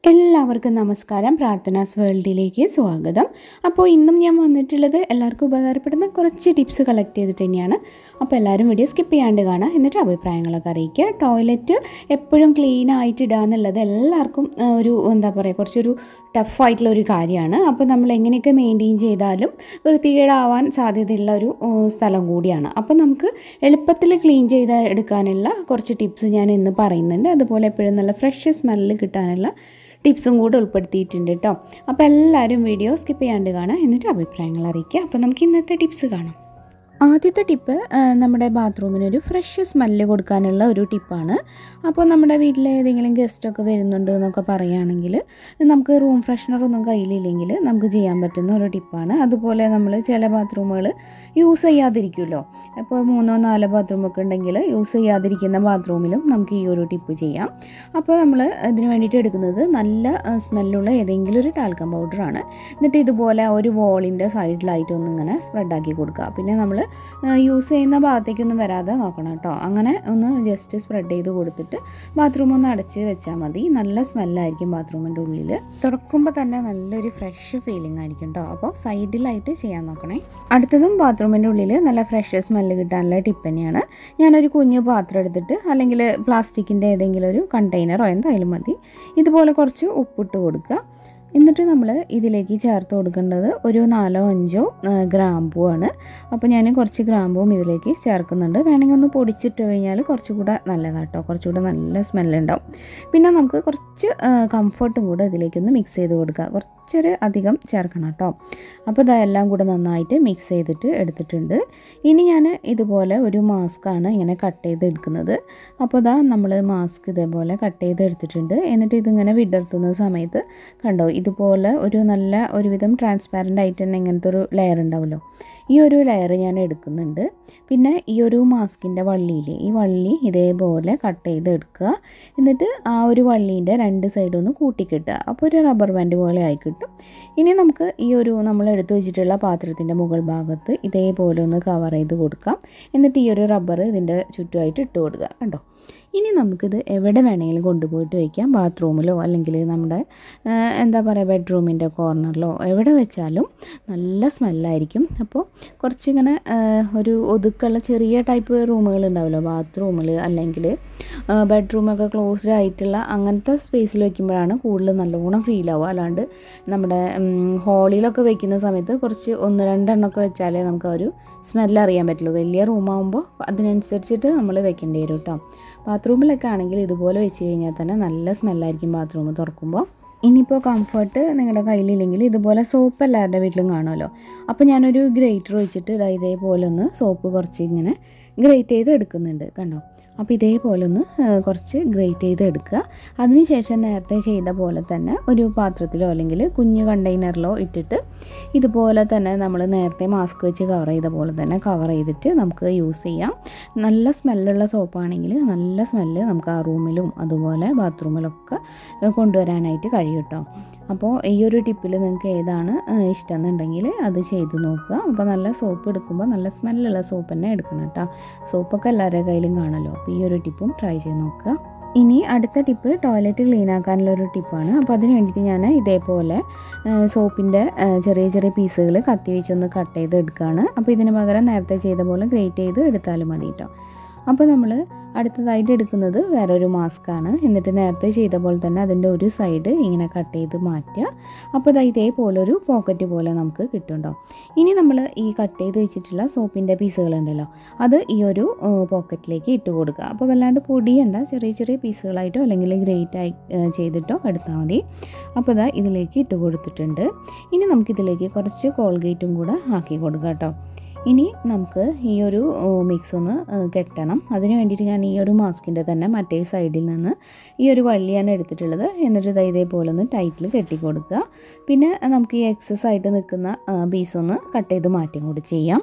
എല്ലാവർക്കും നമസ്കാരം പ്രാർത്ഥനാസ് വേൾഡിലേക്ക് സ്വാഗതം അപ്പോൾ ഇന്നും ഞാൻ വന്നിട്ടുള്ളത് എല്ലാവർക്കും ഉപകാരപ്പെടുന്ന കുറച്ച് ടിപ്സ് കളക്ട് ചെയ്തിട്ട് തന്നെയാണ് അപ്പോൾ എല്ലാവരും വീഡിയോ സ്കിപ്പ് ചെയ്യാണ്ട് കാണുക എന്നിട്ട് അഭിപ്രായങ്ങളൊക്കെ അറിയിക്കുക ടോയ്ലറ്റ് എപ്പോഴും ക്ലീൻ ആയിട്ട് ഇടുക എന്നുള്ളത് എല്ലാവർക്കും ആ, ഒരു എന്താ പറയുക കുറച്ചൊരു ടഫായിട്ടുള്ള ഒരു കാര്യമാണ് അപ്പോൾ നമ്മൾ എങ്ങനെയൊക്കെ മെയിൻറ്റെയിൻ ചെയ്താലും വൃത്തികേടാവാൻ സാധ്യതയുള്ള ഒരു ആ, സ്ഥലം കൂടിയാണ് അപ്പോൾ നമുക്ക് എളുപ്പത്തിൽ ക്ലീൻ ചെയ്ത് എടുക്കാനുള്ള കുറച്ച് ടിപ്സ് ഞാൻ ഇന്ന് പറയുന്നുണ്ട് അതുപോലെ എപ്പോഴും നല്ല ഫ്രഷ് സ്മെല്ല് കിട്ടാനുള്ള ടിപ്സും കൂടെ ഉൾപ്പെടുത്തിയിട്ടുണ്ട് കേട്ടോ അപ്പോൾ എല്ലാവരും വീഡിയോ സ്കിപ്പ് ചെയ്യാണ്ട് കാണാം എന്നിട്ട് അഭിപ്രായങ്ങൾ അറിയിക്കുക അപ്പോൾ നമുക്ക് ഇന്നത്തെ ടിപ്സ് കാണാം ആദ്യത്തെ ടിപ്പ് ആ, നമ്മുടെ ബാത്റൂമിനൊരു ഫ്രഷ് സ്മെല്ല് കൊടുക്കാനുള്ള ഒരു ടിപ്പാണ് അപ്പോൾ നമ്മുടെ വീട്ടിൽ ഏതെങ്കിലും ഗസ്റ്റൊക്കെ വരുന്നുണ്ട് എന്നൊക്കെ പറയുകയാണെങ്കിൽ നമുക്ക് റൂം ഫ്രഷ്നറൊന്നും കയ്യിലില്ലെങ്കിൽ നമുക്ക് ചെയ്യാൻ പറ്റുന്ന ഒരു ടിപ്പാണ് അതുപോലെ നമ്മൾ ചില ബാത്റൂമുകൾ യൂസ് ചെയ്യാതിരിക്കുമല്ലോ അപ്പോൾ മൂന്നോ നാലോ ബാത്റൂമൊക്കെ ഉണ്ടെങ്കിൽ യൂസ് ചെയ്യാതിരിക്കുന്ന ബാത്റൂമിലും നമുക്ക് ഈ ഒരു ടിപ്പ് ചെയ്യാം അപ്പോൾ നമ്മൾ ഇതിന് വേണ്ടിയിട്ട് എടുക്കുന്നത് നല്ല ആ, സ്മെല്ലുള്ള ഏതെങ്കിലും ഒരു ടാൽക്കം പൗഡറാണ് എന്നിട്ട് ഇതുപോലെ ഒരു വോളിൻ്റെ സൈഡിലായിട്ട് ഒന്ന് ഇങ്ങനെ സ്പ്രെഡാക്കി കൊടുക്കുക പിന്നെ നമ്മൾ യൂസ് ചെയ്യുന്ന ഭാഗത്തേക്കൊന്നും വരാതെ നോക്കണം കേട്ടോ അങ്ങനെ ഒന്ന് ജസ്റ്റ് സ്പ്രെഡ് ചെയ്ത് കൊടുത്തിട്ട് ബാത്റൂം ഒന്ന് അടച്ച് വെച്ചാൽ മതി നല്ല സ്മെല്ലായിരിക്കും ബാത്റൂമിൻ്റെ ഉള്ളിൽ തുറക്കുമ്പോൾ തന്നെ നല്ലൊരു ഫ്രഷ് ഫീലിംഗ് ആയിരിക്കും കേട്ടോ അപ്പോൾ സൈഡിലായിട്ട് ചെയ്യാൻ നോക്കണേ അടുത്തതും ബാത്റൂമിൻ്റെ ഉള്ളിൽ നല്ല ഫ്രഷ് സ്മെല്ല് കിട്ടാനുള്ള ടിപ്പ് തന്നെയാണ് ഞാനൊരു കുഞ്ഞു പാത്രം എടുത്തിട്ട് അല്ലെങ്കിൽ പ്ലാസ്റ്റിക്കിൻ്റെ ഏതെങ്കിലും ഒരു കണ്ടെയ്നറോ എന്തായാലും മതി ഇതുപോലെ കുറച്ച് ഉപ്പിട്ട് കൊടുക്കുക എന്നിട്ട് നമ്മൾ ഇതിലേക്ക് ചേർത്ത് കൊടുക്കേണ്ടത് ഒരു നാലോ അഞ്ചോ ആ, ഗ്രാമ്പൂ ആണ് അപ്പോൾ ഞാൻ കുറച്ച് ഗ്രാമ്പൂവും ഇതിലേക്ക് ചേർക്കുന്നുണ്ട് വേണമെങ്കിൽ ഒന്ന് പൊടിച്ചിട്ട് കഴിഞ്ഞാൽ കുറച്ചുകൂടെ നല്ലതാട്ടോ കുറച്ചുകൂടെ നല്ല സ്മെല്ലുണ്ടാവും പിന്നെ നമുക്ക് കുറച്ച് കംഫർട്ടും കൂടെ ഇതിലേക്കൊന്ന് മിക്സ് ചെയ്ത് കൊടുക്കുക കുറച്ചൊരു അധികം ചേർക്കണം കേട്ടോ അപ്പോൾ ഇതെല്ലാം കൂടെ നന്നായിട്ട് മിക്സ് ചെയ്തിട്ട് എടുത്തിട്ടുണ്ട് ഇനി ഞാൻ ഇതുപോലെ ഒരു മാസ്കാണ് ഇങ്ങനെ കട്ട് ചെയ്ത് എടുക്കുന്നത് അപ്പോൾ ഇതാ നമ്മൾ മാസ്ക് ഇതേപോലെ കട്ട് ചെയ്ത് എടുത്തിട്ടുണ്ട് എന്നിട്ട് ഇതിങ്ങനെ വിടർത്തുന്ന സമയത്ത് കണ്ടോ ഇതുപോലെ ഒരു നല്ല ഒരുവിധം ട്രാൻസ്പാരൻ്റ് ആയിട്ട് തന്നെ ഇങ്ങനത്തെ ഒരു ലെയർ ഉണ്ടാവുമല്ലോ ഈ ഒരു ലെയർ ഞാൻ എടുക്കുന്നുണ്ട് പിന്നെ ഈ ഒരു മാസ്കിൻ്റെ വള്ളിയില്ലേ ഈ വള്ളി ഇതേപോലെ കട്ട് ചെയ്ത് എടുക്കുക എന്നിട്ട് ആ ഒരു വള്ളീൻ്റെ രണ്ട് സൈഡും ഒന്ന് കൂട്ടിക്കിട്ടുക അപ്പോൾ ഒരു റബ്ബർ ബാൻഡ് പോലെ ആയി കിട്ടും ഇനി നമുക്ക് ഈ ഒരു നമ്മൾ എടുത്തു വെച്ചിട്ടുള്ള പാത്രത്തിൻ്റെ മുകൾ ഭാഗത്ത് ഇതേപോലെ ഒന്ന് കവർ ചെയ്ത് കൊടുക്കാം എന്നിട്ട് ഈ ഒരു റബ്ബർ ഇതിൻ്റെ ചുറ്റുമായിട്ട് ഇട്ട് കൊടുക്കുക കണ്ടോ ഇനി നമുക്കിത് എവിടെ വേണമെങ്കിലും കൊണ്ടുപോയിട്ട് വയ്ക്കാം ബാത്റൂമിലോ അല്ലെങ്കിൽ നമ്മുടെ ആ, എന്താ പറയുക ബെഡ്റൂമിൻ്റെ കോർണറിലോ എവിടെ വെച്ചാലും നല്ല സ്മെല്ലായിരിക്കും അപ്പോൾ കുറച്ചിങ്ങനെ ആ, ഒരു ഒതുക്കുള്ള ചെറിയ ടൈപ്പ് റൂമുകൾ ഉണ്ടാവുമല്ലോ ബാത്റൂമിൽ അല്ലെങ്കിൽ ബെഡ്റൂമൊക്കെ ക്ലോസ്ഡ് ആയിട്ടുള്ള അങ്ങനത്തെ സ്പേസിൽ വെക്കുമ്പോഴാണ് കൂടുതൽ നല്ലോണം ഫീൽ ആവുക അല്ലാണ്ട് നമ്മുടെ ഹോളിലൊക്കെ വെക്കുന്ന സമയത്ത് കുറച്ച് ഒന്ന് രണ്ടെണ്ണമൊക്കെ വെച്ചാലേ നമുക്ക് ആ ഒരു സ്മെല്ല് അറിയാൻ പറ്റുള്ളൂ വലിയ റൂമാകുമ്പോൾ അതിനനുസരിച്ചിട്ട് നമ്മൾ വെക്കേണ്ടി വരും കേട്ടോ ബാത്റൂമിലൊക്കെ ആണെങ്കിൽ ഇതുപോലെ വെച്ച് കഴിഞ്ഞാൽ തന്നെ നല്ല സ്മെല്ലായിരിക്കും ബാത്റൂം തുറക്കുമ്പോൾ ഇനിയിപ്പോൾ കംഫർട്ട് നിങ്ങളുടെ കയ്യിലില്ലെങ്കിൽ ഇതുപോലെ സോപ്പ് എല്ലാവരുടെ വീട്ടിലും കാണുമല്ലോ അപ്പോൾ ഞാനൊരു ഗ്രേറ്റർ വെച്ചിട്ട് ഇതാ ഇതേപോലെ ഒന്ന് സോപ്പ് കുറച്ച് ഇങ്ങനെ ഗ്രേറ്റ് ചെയ്ത് എടുക്കുന്നുണ്ട് കണ്ടോ അപ്പോൾ ഇതേപോലെ ഒന്ന് ആ, കുറച്ച് ഗ്രേറ്റ് ചെയ്ത് എടുക്കുക അതിനുശേഷം നേരത്തെ ചെയ്ത പോലെ തന്നെ ഒരു പാത്രത്തിലോ അല്ലെങ്കിൽ കുഞ്ഞു കണ്ടെയ്നറിലോ ഇട്ടിട്ട് ഇതുപോലെ തന്നെ നമ്മൾ നേരത്തെ മാസ്ക് വെച്ച് കവർ ചെയ്ത പോലെ തന്നെ കവർ ചെയ്തിട്ട് നമുക്ക് യൂസ് ചെയ്യാം നല്ല സ്മെല്ലുള്ള സോപ്പാണെങ്കിൽ നല്ല സ്മെല്ല് നമുക്ക് ആ റൂമിലും അതുപോലെ ബാത്റൂമിലൊക്കെ ഏഹ് കൊണ്ടുവരാനായിട്ട് കഴിയും കേട്ടോ അപ്പോൾ ഈ ഒരു ടിപ്പിൽ നിങ്ങൾക്ക് ഏതാണ് ഏഹ് ഇഷ്ടം എന്നുണ്ടെങ്കിൽ അത് ചെയ്ത് നോക്കുക അപ്പോൾ നല്ല സോപ്പ് എടുക്കുമ്പോൾ നല്ല സ്മെല്ലുള്ള സോപ്പ് തന്നെ എടുക്കണം കേട്ടോ സോപ്പൊക്കെ എല്ലാവരുടെ കയ്യിലും കാണുമല്ലോ അപ്പോൾ ഈ ഒരു ടിപ്പും ട്രൈ ചെയ്ത് നോക്കുക ഇനി അടുത്ത ടിപ്പ് ടോയ്ലറ്റ് ക്ലീൻ ആക്കാനുള്ള ഒരു ടിപ്പാണ് അപ്പോൾ അതിന് വേണ്ടിയിട്ട് ഞാൻ ഇതേപോലെ സോപ്പിൻ്റെ ചെറിയ ചെറിയ പീസുകൾ കത്തി വെച്ചൊന്ന് കട്ട് ചെയ്ത് എടുക്കുകയാണ് അപ്പോൾ ഇതിന് പകരം നേരത്തെ ചെയ്ത പോലെ ഗ്രേറ്റ് ചെയ്ത് എടുത്താലും മതി കേട്ടോ അപ്പോൾ നമ്മൾ അടുത്തതായിട്ട് എടുക്കുന്നത് വേറൊരു മാസ്കാണ് എന്നിട്ട് നേരത്തെ ചെയ്ത പോലെ തന്നെ അതിൻ്റെ ഒരു സൈഡ് ഇങ്ങനെ കട്ട് ചെയ്ത് മാറ്റുക അപ്പോൾ ഇതാ ഇതേപോലെ ഒരു പോക്കറ്റ് പോലെ നമുക്ക് കിട്ടുന്നുണ്ടോ ഇനി നമ്മൾ ഈ കട്ട് ചെയ്ത് വെച്ചിട്ടുള്ള സോപ്പിൻ്റെ പീസുകളുണ്ടല്ലോ അത് ഈ ഒരു പോക്കറ്റിലേക്ക് ഇട്ട് കൊടുക്കുക അപ്പോൾ വല്ലാണ്ട് പൊടിയണ്ട ചെറിയ ചെറിയ പീസുകളായിട്ടോ അല്ലെങ്കിൽ ഗ്രേറ്റ് ആയി ഏഹ് ചെയ്തിട്ടോ എടുത്താൽ മതി അപ്പോൾ ഇതാ ഇതിലേക്ക് ഇട്ട് കൊടുത്തിട്ടുണ്ട് ഇനി നമുക്കിതിലേക്ക് കുറച്ച് കോൾഗേറ്റും കൂടെ ആക്കി കൊടുക്കാം കേട്ടോ ഇനി നമുക്ക് ഈ ഒരു മിക്സ് ഒന്ന് ഏഹ് കെട്ടണം അതിന് വേണ്ടിയിട്ട് ഞാൻ ഈ ഒരു മാസ്കിൻ്റെ തന്നെ മറ്റേ സൈഡിൽ നിന്ന് ഈ ഒരു വള്ളിയാണ് എടുത്തിട്ടുള്ളത് എന്നിട്ട് ഇത് ഇതേപോലെ ഒന്ന് ടൈറ്റിൽ കെട്ടി കൊടുക്കുക പിന്നെ നമുക്ക് ഈ എക്സസ് ആയിട്ട് നിൽക്കുന്ന പീസ് ഒന്ന് കട്ട് ചെയ്ത് മാറ്റും കൂടി ചെയ്യാം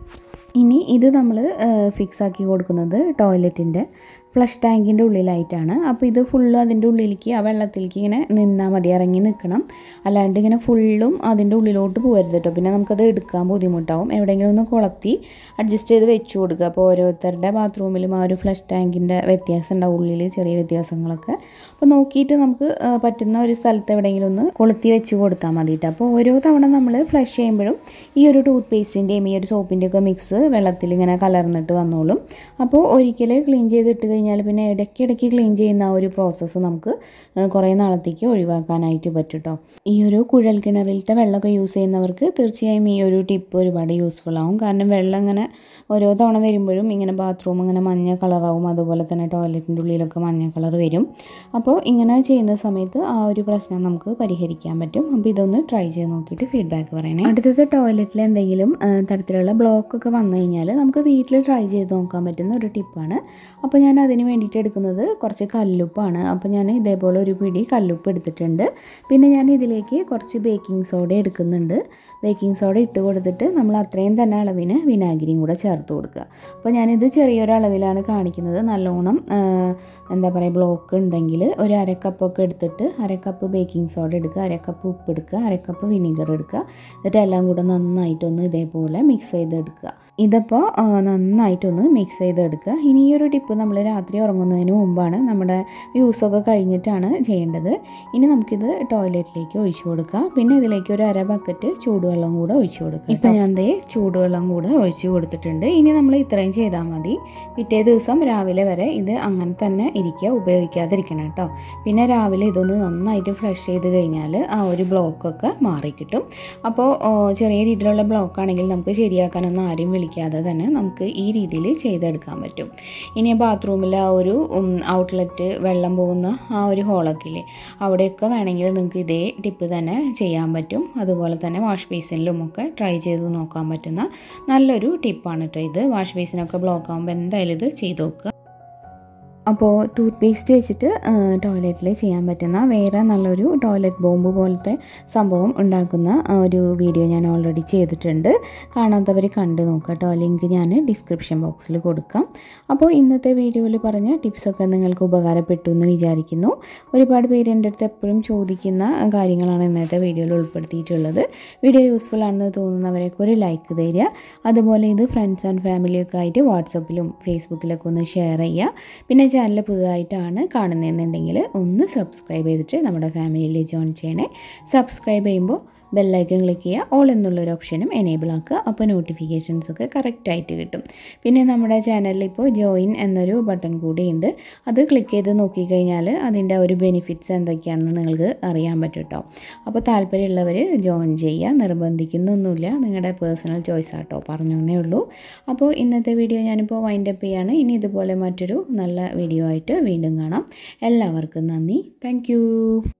ഇനി ഇത് നമ്മൾ ഫിക്സ് ആക്കി കൊടുക്കുന്നത് ടോയ്ലറ്റിൻ്റെ ഫ്ലഷ് ടാങ്കിൻ്റെ ഉള്ളിലായിട്ടാണ് അപ്പോൾ ഇത് ഫുള്ള് അതിൻ്റെ ഉള്ളിലേക്ക് ആ വെള്ളത്തിലേക്ക് ഇങ്ങനെ നിന്നാൽ മതി ഇറങ്ങി നിൽക്കണം അല്ലാണ്ട് ഇങ്ങനെ ഫുള്ളും അതിൻ്റെ ഉള്ളിലോട്ട് പോകരുത് കേട്ടോ പിന്നെ നമുക്കത് എടുക്കാൻ ബുദ്ധിമുട്ടാവും എവിടെയെങ്കിലും ഒന്ന് കുളത്തി അഡ്ജസ്റ്റ് ചെയ്ത് വെച്ച് കൊടുക്കുക അപ്പോൾ ഓരോരുത്തരുടെ ബാത്റൂമിലും ആ ഒരു ഫ്ലഷ് ടാങ്കിൻ്റെ വ്യത്യാസം ഉണ്ടാവും ഉള്ളിൽ ചെറിയ വ്യത്യാസങ്ങളൊക്കെ അപ്പോൾ നോക്കിയിട്ട് നമുക്ക് ആ, പറ്റുന്ന ഒരു സ്ഥലത്ത് എവിടെയെങ്കിലും ഒന്ന് കൊളുത്തി വെച്ച് കൊടുത്താൽ മതിയിട്ട് അപ്പോൾ ഓരോ തവണ നമ്മൾ ഫ്ലഷ് ചെയ്യുമ്പോഴും ഈ ഒരു ടൂത്ത് പേസ്റ്റിൻ്റെയും ഈ ഒരു സോപ്പിൻ്റെയും ഒക്കെ മിക്സ് വെള്ളത്തിൽ ഇങ്ങനെ കലർന്നിട്ട് വന്നോളും അപ്പോൾ ഒരിക്കൽ ക്ലീൻ ചെയ്തിട്ട് കഴിഞ്ഞാൽ പിന്നെ ഇടയ്ക്കിടയ്ക്ക് ക്ലീൻ ചെയ്യുന്ന ആ ഒരു പ്രോസസ്സ് നമുക്ക് ആ, കുറേ നാളത്തേക്ക് ഒഴിവാക്കാനായിട്ട് പറ്റും കേട്ടോ ഈ ഒരു കുഴൽ കിണറിലത്തെ വെള്ളമൊക്കെ യൂസ് ചെയ്യുന്നവർക്ക് തീർച്ചയായും ഈ ഒരു ടിപ്പ് ഒരുപാട് യൂസ്ഫുൾ ആവും കാരണം വെള്ളം ഇങ്ങനെ ഓരോ തവണ വരുമ്പോഴും ഇങ്ങനെ ബാത്റൂം ഇങ്ങനെ മഞ്ഞ കളറാവും അതുപോലെ തന്നെ ടോയ്ലറ്റിൻ്റെ ഉള്ളിലൊക്കെ മഞ്ഞ കളർ വരും അപ്പോൾ ഇങ്ങനെ ചെയ്യുന്ന സമയത്ത് ആ ഒരു പ്രശ്നം നമുക്ക് പരിഹരിക്കാൻ പറ്റും അപ്പോൾ ഇതൊന്ന് ട്രൈ ചെയ്ത് നോക്കിയിട്ട് ഫീഡ്ബാക്ക് പറയണേ അടുത്തത് ടോയ്ലറ്റിൽ എന്തെങ്കിലും ആ, തരത്തിലുള്ള ബ്ലോക്ക് ഒക്കെ വന്നു കഴിഞ്ഞാൽ നമുക്ക് വീട്ടിൽ ട്രൈ ചെയ്ത് നോക്കാൻ പറ്റുന്ന ഒരു ടിപ്പാണ് അപ്പോൾ ഞാൻ അതിന് വേണ്ടിയിട്ട് എടുക്കുന്നത് കുറച്ച് കല്ലുപ്പാണ് അപ്പോൾ ഞാൻ ഇതേപോലെ ഒരു പിടി കല്ലുപ്പ് എടുത്തിട്ടുണ്ട് പിന്നെ ഞാൻ ഇതിലേക്ക് കുറച്ച് ബേക്കിംഗ് സോഡ എടുക്കുന്നുണ്ട് ബേക്കിംഗ് സോഡ ഇട്ട് കൊടുത്തിട്ട് നമ്മൾ അത്രയും തന്നെ അളവിന് വിനാഗിരിയും കൂടെ ചേർത്ത് കൊടുക്കുക അപ്പോൾ ഞാനിത് ചെറിയൊരു അളവിലാണ് കാണിക്കുന്നത് നല്ലോണം ആ, എന്താ പറയുക ബ്ലോക്ക് ഉണ്ടെങ്കിൽ ഒരു അരക്കപ്പൊക്കെ എടുത്തിട്ട് അരക്കപ്പ് ബേക്കിംഗ് സോഡ എടുക്കുക അരക്കപ്പ് ഉപ്പ് എടുക്കുക അരക്കപ്പ് വിനീഗർ എടുക്കുക എന്നിട്ട് എല്ലാം കൂടെ നന്നായിട്ടൊന്ന് ഇതേപോലെ മിക്സ് ചെയ്തെടുക്കുക ഇതിപ്പോൾ ആ, നന്നായിട്ടൊന്ന് മിക്സ് ചെയ്തെടുക്കുക ഇനി ഈ ഒരു ടിപ്പ് നമ്മൾ രാത്രി ഉറങ്ങുന്നതിന് മുമ്പാണ് നമ്മുടെ യൂസൊക്കെ കഴിഞ്ഞിട്ടാണ് ചെയ്യേണ്ടത് ഇനി നമുക്കിത് ടോയ്ലറ്റിലേക്ക് ഒഴിച്ചു കൊടുക്കുക പിന്നെ ഇതിലേക്ക് ഒരു അര ബക്കറ്റ് ചൂടുവെള്ളം കൂടെ ഒഴിച്ചു കൊടുക്കുക ഇപ്പം ഞാൻ ദേ ചൂടുവെള്ളം കൂടെ ഒഴിച്ചു കൊടുത്തിട്ടുണ്ട് ഇനി നമ്മൾ ഇത്രയും ചെയ്താൽ മതി പിറ്റേ ദിവസം രാവിലെ വരെ ഇത് അങ്ങനെ തന്നെ ഇരിക്കുക ഉപയോഗിക്കാതിരിക്കണം കേട്ടോ പിന്നെ രാവിലെ ഇതൊന്ന് നന്നായിട്ട് ഫ്ലഷ് ചെയ്ത് കഴിഞ്ഞാൽ ആ ഒരു ബ്ലോക്കൊക്കെ മാറിക്കിട്ടും അപ്പോൾ ഓ, ചെറിയ രീതിയിലുള്ള ബ്ലോക്ക് ആണെങ്കിൽ നമുക്ക് ശരിയാക്കാനൊന്നും ആരും വിളിക്കാതെ തന്നെ നമുക്ക് ഈ രീതിയിൽ ചെയ്തെടുക്കാൻ പറ്റും ഇനി ബാത്റൂമിൽ ആ ഒരു ഔട്ട്ലെറ്റ് വെള്ളം പോകുന്ന ആ ഒരു ഹോളൊക്കെ ഇല്ലേ അവിടെയൊക്കെ വേണമെങ്കിൽ നിങ്ങൾക്ക് ഇതേ ടിപ്പ് തന്നെ ചെയ്യാൻ പറ്റും അതുപോലെ തന്നെ വാഷ് ബേസിനിലും ഒക്കെ ട്രൈ ചെയ്ത് നോക്കാൻ പറ്റുന്ന നല്ലൊരു ടിപ്പാണ് കേട്ടോ ഇത് വാഷ് ബേസിനൊക്കെ ബ്ലോക്ക് ആകുമ്പോൾ എന്തായാലും ഇത് ചെയ്ത് നോക്കുക അപ്പോൾ ടൂത്ത് പേസ്റ്റ് വെച്ചിട്ട് ടോയ്ലറ്റിൽ ചെയ്യാൻ പറ്റുന്ന വേറെ നല്ലൊരു ടോയ്ലറ്റ് ബോംബ് പോലത്തെ സംഭവം ഉണ്ടാക്കുന്ന ആ, ഒരു വീഡിയോ ഞാൻ ഓൾറെഡി ചെയ്തിട്ടുണ്ട് കാണാത്തവർ കണ്ടു നോക്കുക കേട്ടോ ലിങ്ക് ഞാൻ ഡിസ്ക്രിപ്ഷൻ ബോക്സിൽ കൊടുക്കാം അപ്പോൾ ഇന്നത്തെ വീഡിയോയിൽ പറഞ്ഞ ടിപ്സൊക്കെ നിങ്ങൾക്ക് ഉപകാരപ്പെട്ടു എന്ന് വിചാരിക്കുന്നു ഒരുപാട് പേര് എൻ്റെ അടുത്ത് എപ്പോഴും ചോദിക്കുന്ന കാര്യങ്ങളാണ് ഇന്നത്തെ വീഡിയോയിൽ ഉൾപ്പെടുത്തിയിട്ടുള്ളത് വീഡിയോ യൂസ്ഫുൾ ആണെന്ന് തോന്നുന്നവരൊക്കെ ഒരു ലൈക്ക് തരിക അതുപോലെ ഇത് ഫ്രണ്ട്സ് ആൻഡ് ഫാമിലിയൊക്കെ ആയിട്ട് വാട്സപ്പിലും ഫേസ്ബുക്കിലൊക്കെ ഒന്ന് ഷെയർ ചെയ്യുക പിന്നെ ചാനൽ പുതുതായിട്ടാണ് കാണുന്നതെന്നുണ്ടെങ്കിൽ ഒന്ന് സബ്സ്ക്രൈബ് ചെയ്തിട്ട് നമ്മുടെ ഫാമിലിയിൽ ജോയിൻ ചെയ്യണേ സബ്സ്ക്രൈബ് ചെയ്യുമ്പോൾ ബെല്ലൈക്കൺ ക്ലിക്ക് ചെയ്യുക ഓൾ എന്നുള്ളൊരു ഓപ്ഷനും എനേബിൾ ആക്കുക അപ്പോൾ നോട്ടിഫിക്കേഷൻസ് ഒക്കെ കറക്റ്റായിട്ട് കിട്ടും പിന്നെ നമ്മുടെ ചാനലിൽ ഇപ്പോൾ ജോയിൻ എന്നൊരു ബട്ടൺ കൂടിയുണ്ട് അത് ക്ലിക്ക് ചെയ്ത് നോക്കിക്കഴിഞ്ഞാൽ അതിൻ്റെ ഒരു ബെനിഫിറ്റ്സ് എന്തൊക്കെയാണെന്ന് നിങ്ങൾക്ക് അറിയാൻ പറ്റും കേട്ടോ അപ്പോൾ താല്പര്യമുള്ളവർ ജോയിൻ ചെയ്യുക നിർബന്ധിക്കുന്നൊന്നുമില്ല നിങ്ങളുടെ പേഴ്സണൽ ചോയ്സ് ആട്ടോ പറഞ്ഞു എന്നേ ഉള്ളൂ അപ്പോൾ ഇന്നത്തെ വീഡിയോ ഞാനിപ്പോൾ വൈൻഡ് അപ്പ് ചെയ്യാണ് ഇനി ഇതുപോലെ മറ്റൊരു നല്ല വീഡിയോ ആയിട്ട് വീണ്ടും കാണാം എല്ലാവർക്കും നന്ദി താങ്ക്